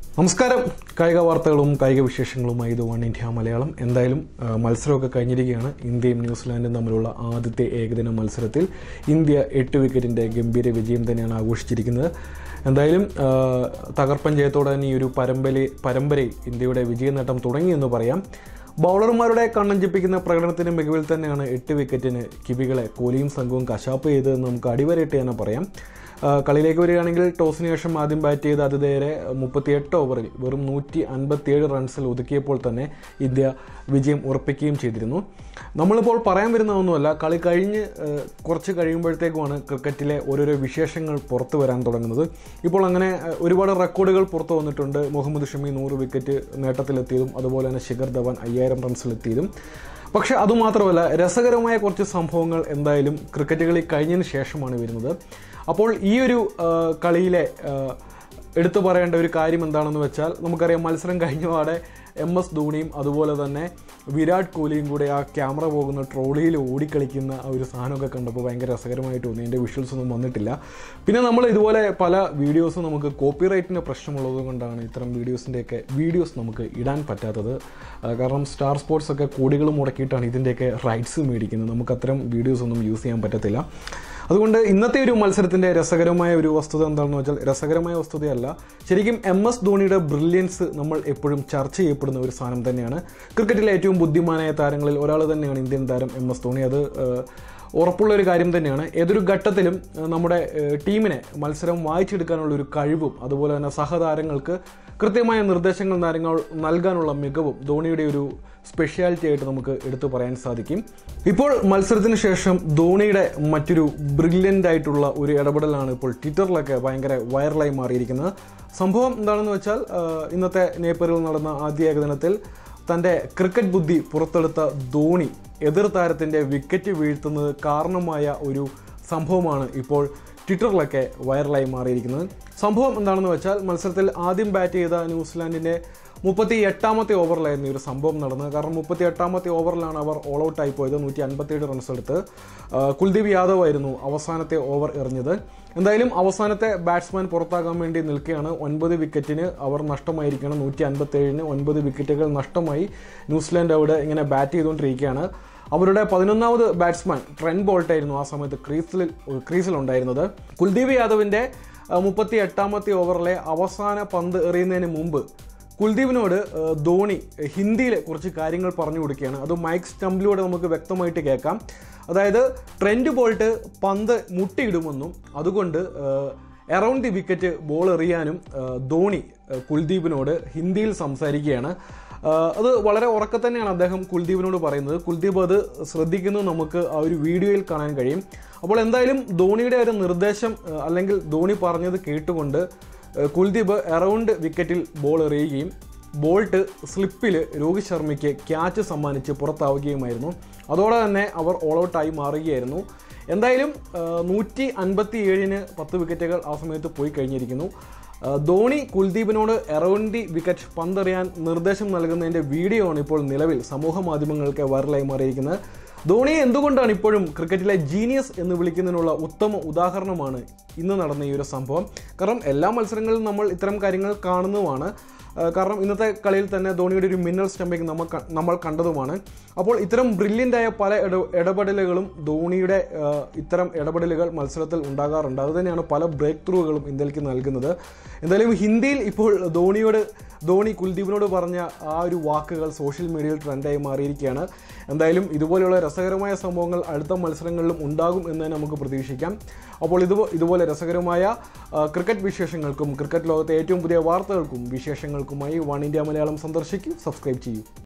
നമസ്കാരം കായിക വാർത്തകളും കായിക വിശേഷങ്ങളുമായി ഇത് വൺ ഇന്ത്യ മലയാളം എന്തായാലും ആ, മത്സരമൊക്കെ കഴിഞ്ഞിരിക്കുകയാണ് ഇന്ത്യയും ന്യൂസിലാൻഡും തമ്മിലുള്ള ആദ്യത്തെ ഏകദിന മത്സരത്തിൽ ഇന്ത്യ എട്ട് വിക്കറ്റിൻ്റെ ഗംഭീര വിജയം തന്നെയാണ് ആഘോഷിച്ചിരിക്കുന്നത് എന്തായാലും ആ, തകർപ്പൻ ജയത്തോടെ തന്നെ ഈ ഒരു പരമ്പര പരമ്പരയിൽ ഇന്ത്യയുടെ വിജയ നേട്ടം തുടങ്ങിയെന്ന് പറയാം ബൗളർമാരുടെ കണ്ണഞ്ചിപ്പിക്കുന്ന പ്രകടനത്തിന് മികവിൽ തന്നെയാണ് എട്ട് വിക്കറ്റിന് കിബികളെ കോഹ്ലിയും സംഘവും കശാപ്പ് ചെയ്തതെന്ന് നമുക്ക് അടിവരയിട്ട് തന്നെ പറയാം ആ, കളിയിലേക്ക് വരികയാണെങ്കിൽ ടോസിന് ശേഷം ആദ്യം ബാറ്റ് ചെയ്ത അതിഥേയരെ മുപ്പത്തിയെട്ട് ഓവറിൽ വെറും നൂറ്റി അൻപത്തിയേഴ് റൺസിൽ ഒതുക്കിയപ്പോൾ തന്നെ ഇന്ത്യ വിജയം ഉറപ്പിക്കുകയും ചെയ്തിരുന്നു നമ്മളിപ്പോൾ പറയാൻ വരുന്നതൊന്നുമല്ല കളി കഴിഞ്ഞ് ആ, കുറച്ച് കഴിയുമ്പോഴത്തേക്കുമാണ് ക്രിക്കറ്റിലെ ഓരോരോ വിശേഷങ്ങൾ പുറത്തു വരാൻ തുടങ്ങുന്നത് ഇപ്പോൾ അങ്ങനെ ആ, ഒരുപാട് റെക്കോർഡുകൾ പുറത്തു വന്നിട്ടുണ്ട് മുഹമ്മദ് ഷമി നൂറ് വിക്കറ്റ് നേട്ടത്തിലെത്തിയതും അതുപോലെ തന്നെ ശിഖർ ധവാൻ അയ്യായിരം റൺസിലെത്തിയതും പക്ഷെ അതുമാത്രമല്ല രസകരമായ കുറച്ച് സംഭവങ്ങൾ എന്തായാലും ക്രിക്കറ്റ് കളി കഴിഞ്ഞതിന് ശേഷമാണ് വരുന്നത് അപ്പോൾ ഈ ഒരു ആ, കളിയിലെ ആ, എടുത്തു പറയേണ്ട ഒരു കാര്യം എന്താണെന്ന് വെച്ചാൽ നമുക്കറിയാം മത്സരം കഴിഞ്ഞപാടെ എം എസ് ധോണിയും അതുപോലെ തന്നെ വിരാട് കോഹ്ലിയും കൂടെ ആ ക്യാമറ പോകുന്ന ട്രോളിയിൽ ഓടിക്കളിക്കുന്ന ആ ഒരു സാധനമൊക്കെ കണ്ടപ്പോൾ ഭയങ്കര രസകരമായിട്ട് തോന്നി എൻ്റെ വിഷ്വൽസ് ഒന്നും വന്നിട്ടില്ല പിന്നെ നമ്മൾ ഇതുപോലെ പല വീഡിയോസും നമുക്ക് കോപ്പിറൈറ്റിൻ്റെ പ്രശ്നമുള്ളത് കൊണ്ടാണ് ഇത്തരം വീഡിയോസിൻ്റെയൊക്കെ വീഡിയോസ് നമുക്ക് ഇടാൻ പറ്റാത്തത് ആ, കാരണം സ്റ്റാർ സ്പോർട്സ് ഒക്കെ കോടികൾ മുടക്കിയിട്ടാണ് ഇതിൻ്റെയൊക്കെ റൈറ്റ്സ് മേടിക്കുന്നത് നമുക്ക് അത്തരം വീഡിയോസ് ഒന്നും യൂസ് ചെയ്യാൻ പറ്റത്തില്ല അതുകൊണ്ട് ഇന്നത്തെ ഒരു മത്സരത്തിന്റെ രസകരമായ ഒരു വസ്തുത എന്താണെന്ന് വെച്ചാൽ രസകരമായ വസ്തുതയല്ല ശരിക്കും എം എസ് ധോണിയുടെ ബ്രില്യൻസ് നമ്മൾ എപ്പോഴും ചർച്ച ചെയ്യപ്പെടുന്ന ഒരു സാധനം തന്നെയാണ് ക്രിക്കറ്റിലെ ഏറ്റവും ബുദ്ധിമാനായ താരങ്ങളിൽ ഒരാൾ തന്നെയാണ് ഇന്ത്യൻ താരം എം എസ് ധോണി അത് ഏഹ്, ഉറപ്പുള്ള ഒരു കാര്യം തന്നെയാണ് ഏതൊരു ഘട്ടത്തിലും ഏഹ്, നമ്മുടെ ഏഹ്, ടീമിനെ മത്സരം വായിച്ചെടുക്കാനുള്ള ഒരു കഴിവും അതുപോലെ തന്നെ സഹതാരങ്ങൾക്ക് കൃത്യമായ നിർദ്ദേശങ്ങൾ നാരങ്ങൾ നൽകാനുള്ള മികവും ധോണിയുടെ ഒരു സ്പെഷ്യാലിറ്റി ആയിട്ട് നമുക്ക് എടുത്തു പറയാൻ സാധിക്കും ഇപ്പോൾ മത്സരത്തിന് ശേഷം ധോണിയുടെ മറ്റൊരു ബ്രില്യൻ്റ് ആയിട്ടുള്ള ഒരു ഇടപെടലാണ് ഇപ്പോൾ ട്വിറ്ററിലൊക്കെ ഭയങ്കര വൈറലായി മാറിയിരിക്കുന്നത് സംഭവം എന്താണെന്ന് വെച്ചാൽ ആ, ഇന്നത്തെ നേപ്പറിൽ നടന്ന ആദ്യ ഏകദിനത്തിൽ തൻ്റെ ക്രിക്കറ്റ് ബുദ്ധി പുറത്തെടുത്ത ധോണി എതിർ താരത്തിൻ്റെ വിക്കറ്റ് വീഴ്ത്തുന്നത് കാരണമായ ഒരു സംഭവമാണ് ഇപ്പോൾ ട്വിറ്ററിലൊക്കെ വൈറലായി മാറിയിരിക്കുന്നത് സംഭവം എന്താണെന്ന് വെച്ചാൽ മത്സരത്തിൽ ആദ്യം ബാറ്റ് ചെയ്ത ന്യൂസിലാൻഡിൻ്റെ മുപ്പത്തി എട്ടാമത്തെ ഓവറിലായിരുന്നു ഈ ഒരു സംഭവം നടന്നത് കാരണം മുപ്പത്തി എട്ടാമത്തെ ഓവറിലാണ് അവർ ഓൾ ഔട്ട് ആയി പോയത് നൂറ്റി അൻപത്തിയേഴ് റൺസ് എടുത്ത് ആ, കുൽദീപ് യാദവ് ആയിരുന്നു അവസാനത്തെ ഓവർ എറിഞ്ഞത് എന്തായാലും അവസാനത്തെ ബാറ്റ്സ്മാൻ പുറത്താകാൻ വേണ്ടി നിൽക്കുകയാണ് ഒൻപത് വിക്കറ്റിന് അവർ നഷ്ടമായിരിക്കണം നൂറ്റി അൻപത്തേഴിന് ഒൻപത് വിക്കറ്റുകൾ നഷ്ടമായി ന്യൂസിലാൻഡ് അവിടെ ഇങ്ങനെ ബാറ്റ് ചെയ്തുകൊണ്ടിരിക്കുകയാണ് അവരുടെ പതിനൊന്നാമത് ബാറ്റ്സ്മാൻ ട്രെൻ ബോൾട്ടായിരുന്നു ആ സമയത്ത് ക്രീസിൽ ക്രീസിലുണ്ടായിരുന്നത് കുൽദീപ് യാദവിൻ്റെ മുപ്പത്തി എട്ടാമത്തെ ഓവറിലെ അവസാന പന്ത് എറിയുന്നതിന് മുമ്പ് കുൽദീപിനോട് ഏഹ്, ധോണി ഹിന്ദിയിൽ കുറച്ച് കാര്യങ്ങൾ പറഞ്ഞു കൊടുക്കുകയാണ് അത് മൈക്ക് സ്റ്റംപിലൂടെ നമുക്ക് വ്യക്തമായിട്ട് കേൾക്കാം അതായത് ട്രെൻഡ് ബോൾട്ട് പന്ത് മുട്ടിയിടുമെന്നും അതുകൊണ്ട് എറൗണ്ട് ദി വിക്കറ്റ് ബോൾ എറിയാനും ഏഹ്, ധോണി ഏഹ്, കുൽദീപിനോട് ഹിന്ദിയിൽ സംസാരിക്കുകയാണ് ഏഹ്, അത് വളരെ ഉറക്കെ തന്നെയാണ് അദ്ദേഹം കുൽദീപിനോട് പറയുന്നത് കുൽദീപ് അത് ശ്രദ്ധിക്കുന്നത് നമുക്ക് ആ ഒരു വീഡിയോയിൽ കാണാൻ കഴിയും അപ്പോൾ എന്തായാലും ധോണിയുടെ ഒരു നിർദ്ദേശം ഏഹ്, അല്ലെങ്കിൽ ധോണി പറഞ്ഞത് കേട്ടുകൊണ്ട് ഏഹ് കുൽദീപ് അറൗണ്ട് വിക്കറ്റിൽ ബോൾ എറിയുകയും ബോൾട്ട് സ്ലിപ്പിൽ രോഹിത് ശർമ്മയ്ക്ക് ക്യാച്ച് സമ്മാനിച്ച് പുറത്താവുകയുമായിരുന്നു അതോടെ തന്നെ അവർ ഓൾ ഔട്ടായി മാറുകയായിരുന്നു എന്തായാലും നൂറ്റി അൻപത്തി ഏഴിന് പത്ത് വിക്കറ്റുകൾ ആ സമയത്ത് പോയി കഴിഞ്ഞിരിക്കുന്നു ഏഹ് ധോണി കുൽദീപിനോട് അറൗണ്ട് ദി വിക്കറ്റ് പന്തെറിയാൻ നിർദ്ദേശം നൽകുന്നതിൻ്റെ വീഡിയോ ആണ് ഇപ്പോൾ നിലവിൽ സമൂഹ മാധ്യമങ്ങൾക്ക് വൈറലായി മാറിയിരിക്കുന്നത് ധോണിയെ എന്തുകൊണ്ടാണ് ഇപ്പോഴും ക്രിക്കറ്റിലെ ജീനിയസ് എന്ന് വിളിക്കുന്നതിനുള്ള ഉത്തമ ഉദാഹരണമാണ് ഇന്ന് നടന്ന ഈ ഒരു സംഭവം കാരണം എല്ലാ മത്സരങ്ങളിലും നമ്മൾ ഇത്തരം കാര്യങ്ങൾ കാണുന്നതുമാണ് ആ, കാരണം ഇന്നത്തെ കളിയിൽ തന്നെ ധോണിയുടെ ഒരു മിന്നൽ സ്റ്റംപിങ് നമ്മൾ ക- നമ്മൾ കണ്ടതുമാണ് അപ്പോൾ ഇത്തരം ബ്രില്യൻ്റ് ആയ പല ഇട ഇടപെടലുകളും ധോണിയുടെ ആ, ഇത്തരം ഇടപെടലുകൾ മത്സരത്തിൽ ഉണ്ടാകാറുണ്ട് അത് തന്നെയാണ് പല ബ്രേക്ക് ത്രൂകളും ഇന്ത്യക്ക് നൽകുന്നത് എന്തായാലും ഹിന്ദിയിൽ ഇപ്പോൾ ധോണിയോട് ധോണി കുൽദീപിനോട് പറഞ്ഞ ആ ഒരു വാക്കുകൾ സോഷ്യൽ മീഡിയയിൽ ട്രെൻഡായി മാറിയിരിക്കുകയാണ് എന്തായാലും ഇതുപോലെയുള്ള രസകരമായ സംഭവങ്ങൾ അടുത്ത മത്സരങ്ങളിലും ഉണ്ടാകും എന്ന് തന്നെ നമുക്ക് പ്രതീക്ഷിക്കാം അപ്പോൾ ഇത് ഇതുപോലെ രസകരമായ ആ, ക്രിക്കറ്റ് വിശേഷങ്ങൾക്കും ക്രിക്കറ്റ് ലോകത്തെ ഏറ്റവും പുതിയ വാർത്തകൾക്കും വിശേഷങ്ങൾക്കുമായി വൺ ഇന്ത്യ മലയാളം സന്ദർശിക്കും സബ്സ്ക്രൈബ് ചെയ്യൂ